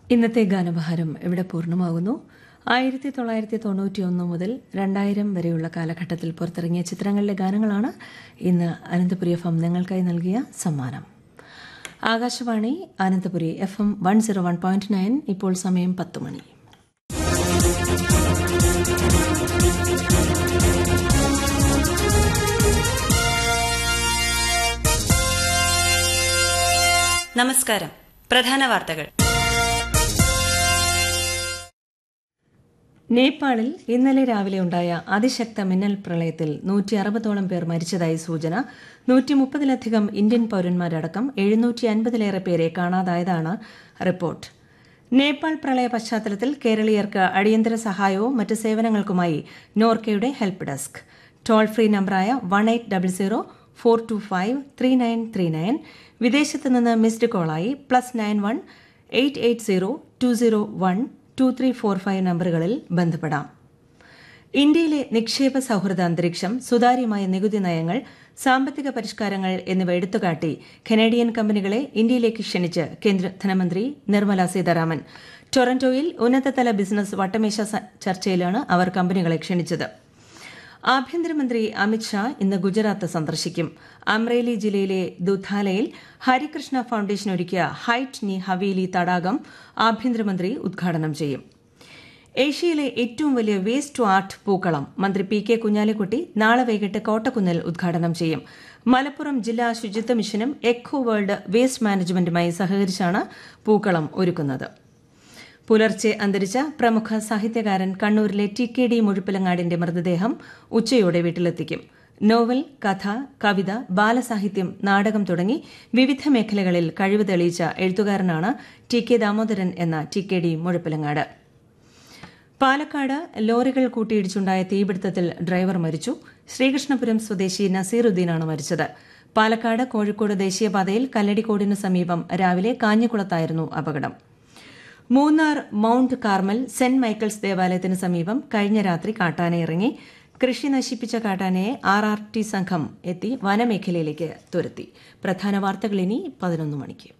ഇന്നത്തെ ഗാനബഹാരം ഇവിടെ പൂർണ്ണമാകുന്നു ആയിരത്തി തൊള്ളായിരത്തി തൊണ്ണൂറ്റി ഒന്ന് മുതൽ രണ്ടായിരം വരെയുള്ള കാലഘട്ടത്തിൽ പുറത്തിറങ്ങിയ ചിത്രങ്ങളിലെ ഗാനങ്ങളാണ് ഇന്ന് അനന്തപുരി എഫ് എം നിങ്ങൾക്കായി നൽകിയ സമ്മാനം Akashvani Ananthapuri F M one zero one point nine ഇപ്പോൾ സമയം പത്ത് മണി നമസ്കാരം പ്രധാന വാർത്തകൾ നേപ്പാളിൽ ഇന്നലെ രാവിലെ ഉണ്ടായ അതിശക്ത മിന്നൽ പ്രളയത്തിൽ നൂറ്റി അറുപതോളം പേർ മരിച്ചതായി സൂചന നൂറ്റി മുപ്പതിലധികം ഇന്ത്യൻ പൌരന്മാരടക്കം എഴുന്നൂറ്റി അൻപതിലേറെ പേരെ കാണാതായതാണ് റിപ്പോർട്ട് നേപ്പാൾ പ്രളയ പശ്ചാത്തലത്തിൽ കേരളീയർക്ക് അടിയന്തര സഹായവും മറ്റ് സേവനങ്ങൾക്കുമായി നോർക്കയുടെ ഹെൽപ്പ് ഡെസ്ക് ടോൾ ഫ്രീ നമ്പറായ one eight double zero four two five three nine three nine വിദേശത്ത് നിന്ന് മിസ്ഡ് കോളായി plus nine one eight eight zero two zero one two three four five നമ്പറുകളിൽ ബന്ധപ്പെടാം ഇന്ത്യയിലെ നിക്ഷേപ സൌഹൃദ അന്തരീക്ഷം സുതാര്യമായ നികുതി നയങ്ങൾ സാമ്പത്തിക പരിഷ്കാരങ്ങൾ എന്നിവ എടുത്തുകാട്ടി കനേഡിയൻ കമ്പനികളെ ഇന്ത്യയിലേക്ക് ക്ഷണിച്ച് കേന്ദ്ര ധനമന്ത്രി നിർമ്മല സീതാരാമൻ ടൊറന്റോയിൽ ഉന്നതതല ബിസിനസ് വട്ടമേശ ചർച്ചയിലാണ് അവർ കമ്പനികളെ ക്ഷണിച്ചത് ആഭ്യന്തരമന്ത്രി അമിത്ഷാ ഇന്ന് ഗുജറാത്ത് സന്ദർശിക്കും അമ്രേലി ജില്ലയിലെ ദുധാലയിൽ ഹരികൃഷ്ണ ഫൌണ്ടേഷൻ ഒരുക്കിയ ഹൈറ്റ് നി ഹവേലി തടാകം ആഭ്യന്തരമന്ത്രി ഉദ്ഘാടനം ചെയ്യും ഏഷ്യയിലെ ഏറ്റവും വലിയ വേസ്റ്റ് ടു ആർട്ട് പൂക്കളം മന്ത്രി പി കെ കുഞ്ഞാലിക്കുട്ടി നാളെ വൈകിട്ട് കോട്ടക്കുന്നിൽ ഉദ്ഘാടനം ചെയ്യും മലപ്പുറം ജില്ലാ ശുചിത്വ മിഷനും എക്കോ വേൾഡ് വേസ്റ്റ് മാനേജ്മെന്റുമായി സഹകരിച്ചാണ് പൂക്കളം ഒരുക്കുന്നത് പുലർച്ചെ അന്തരിച്ച പ്രമുഖ സാഹിത്യകാരൻ കണ്ണൂരിലെ ടി കെ ഡി മുഴുപ്പിലങ്ങാടിന്റെ മൃതദേഹം ഉച്ചയോടെ വീട്ടിലെത്തിക്കും നോവൽ കഥ കവിത ബാലസാഹിത്യം നാടകം തുടങ്ങി വിവിധ മേഖലകളിൽ കഴിവ് തെളിയിച്ച എഴുത്തുകാരനാണ് ടി കെ ദാമോദരൻ എന്ന T K D Muzhappilangad Palakkad ലോറികൾ കൂട്ടിയിടിച്ചുണ്ടായ തീപിടുത്തത്തിൽ ഡ്രൈവർ മരിച്ചു ശ്രീകൃഷ്ണപുരം സ്വദേശി നസീറുദ്ദീനാണ് മരിച്ചത് പാലക്കാട് കോഴിക്കോട് ദേശീയപാതയിൽ കല്ലടിക്കോടിന് സമീപം രാവിലെ കാഞ്ഞിക്കുളത്തായിരുന്നു അപകടം Munnar mount Carmel saint Michael's ദേവാലയത്തിന് സമീപം കഴിഞ്ഞ രാത്രി കാട്ടാനയിറങ്ങി കൃഷി നശിപ്പിച്ച കാട്ടാനയെ ആർ ആർ ടി സംഘം എത്തി വനമേഖലയിലേക്ക് തുരത്തി പ്രധാന വാർത്തകൾ ഇനി പതിനൊന്ന് മണിക്ക്